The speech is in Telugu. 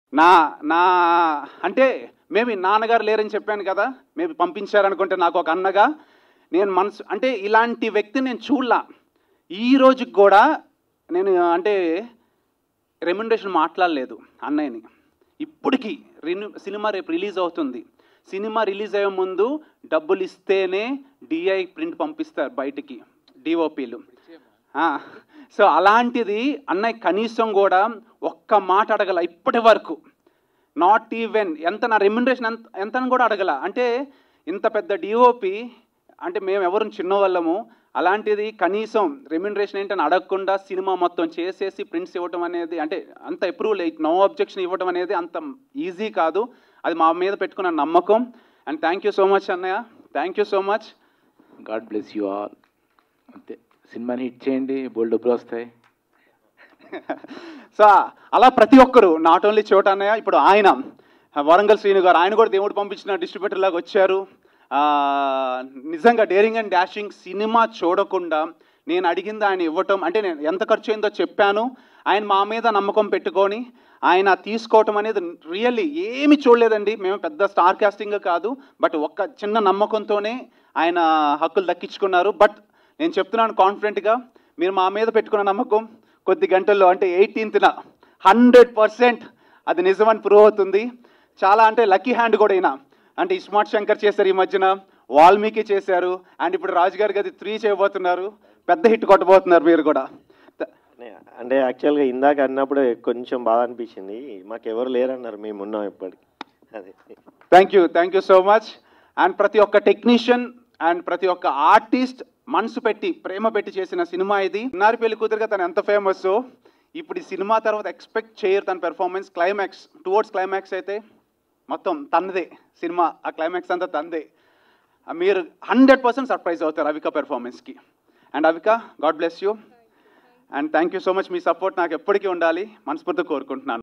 నా నా అంటే మేబీ నాన్నగారు లేరని చెప్పాను కదా మేబీ పంపించారనుకుంటే నాకు ఒక అన్నగా నేను మనసు అంటే ఇలాంటి వ్యక్తి నేను చూడలా ఈ రోజుకి కూడా నేను అంటే రెమ్యునరేషన్ మాట్లాడలేదు అన్నయ్యని ఇప్పటికీ రిన్యూ సినిమా రేపు రిలీజ్ అవుతుంది సినిమా రిలీజ్ అయ్యే ముందు డబ్బులు ఇస్తేనే డిఐ ప్రింట్ పంపిస్తారు బయటికి డిఓపీలు సో అలాంటిది అన్నయ్య కనీసం కూడా ఒక్క మాట అడగల ఇప్పటి వరకు నాట్ ఈవెన్ ఎంత నా రెమ్యునరేషన్ ఎంత ఎంతని కూడా అడగల అంటే ఇంత పెద్ద డిఓపి అంటే మేము ఎవరు చిన్నవాళ్ళము అలాంటిది కనీసం రెమ్యునరేషన్ ఏంటని అడగకుండా సినిమా మొత్తం చేసేసి ప్రింట్స్ ఇవ్వటం అనేది అంటే అంత అప్రూవల్ నో అబ్జెక్షన్ ఇవ్వటం అనేది అంత ఈజీ కాదు అది మా మీద పెట్టుకున్న నమ్మకం and thank you so much అన్నయ్య thank you so much God bless you all అంతే సినిమాని హిట్ చేయండి బోల్డ్ డబ్బులు వస్తాయి సో అలా ప్రతి ఒక్కరు నాట్ ఓన్లీ చోట అన్నయ్య ఇప్పుడు ఆయన వరంగల్ శ్రీను గారు ఆయన కూడా దేవుడు పంపించిన డిస్ట్రిబ్యూటర్ లాగా వచ్చారు ఆ, నిజంగా డేరింగ్ అండ్ డాషింగ్ సినిమా చూడకుండా నేను అడిగింది ఆయన ఇవ్వటం అంటే నేను ఎంత ఖర్చు అయిందో చెప్పాను ఆయన మా మీద నమ్మకం పెట్టుకొని ఆయన తీసుకోవటం అనేది రియల్లీ ఏమి చూడలేదండి మేము పెద్ద స్టార్ కాస్టింగ్ కాదు బట్ ఒక్క చిన్న నమ్మకంతోనే ఆయన హక్కులు దక్కించుకున్నారు బట్ నేను చెప్తున్నాను కాన్ఫిడెంట్గా మీరు మా మీద పెట్టుకున్న నమ్మకం కొద్ది గంటల్లో అంటే ఎయిటీన్త్న హండ్రెడ్ పర్సెంట్ అది నిజమని ప్రూవ్ అవుతుంది చాలా అంటే లక్కీ హ్యాండ్ కూడా అయినా అంటే ఇస్మార్ట్ శంకర్ చేశారు ఈ మధ్యన వాల్మీకి చేశారు అండ్ ఇప్పుడు రాజుగారి గది త్రీ చేయబోతున్నారు పెద్ద హిట్ కొట్టబోతున్నారు మీరు కూడా అంటే యాక్చువల్గా ఇందాక అన్నప్పుడు కొంచెం బాధ అనిపించింది మాకు ఎవరు లేరన్నారు మేము ఉన్నాం ఇప్పటికి అదే thank you thank you so much and ప్రతి ఒక్క టెక్నీషియన్ అండ్ ప్రతి ఒక్క ఆర్టిస్ట్ మనసు పెట్టి ప్రేమ పెట్టి చేసిన సినిమా ఇది నారి పెళ్లి కూతురుగా తను ఎంత ఫేమస్ ఇప్పుడు ఈ సినిమా తర్వాత ఎక్స్పెక్ట్ చేయరు తన పెర్ఫార్మెన్స్ క్లైమాక్స్ టువర్డ్స్ క్లైమాక్స్ అయితే మొత్తం తనదే సినిమా ఆ క్లైమాక్స్ అంతా తనదే ఆ మీరు హండ్రెడ్ పర్సెంట్ సర్ప్రైజ్ అవుతారు అవిక పెర్ఫార్మెన్స్కి and Avika God bless you and thank you so much మీ సపోర్ట్ నాకు ఎప్పటికీ ఉండాలి మనస్ఫూర్తిగా కోరుకుంటున్నాను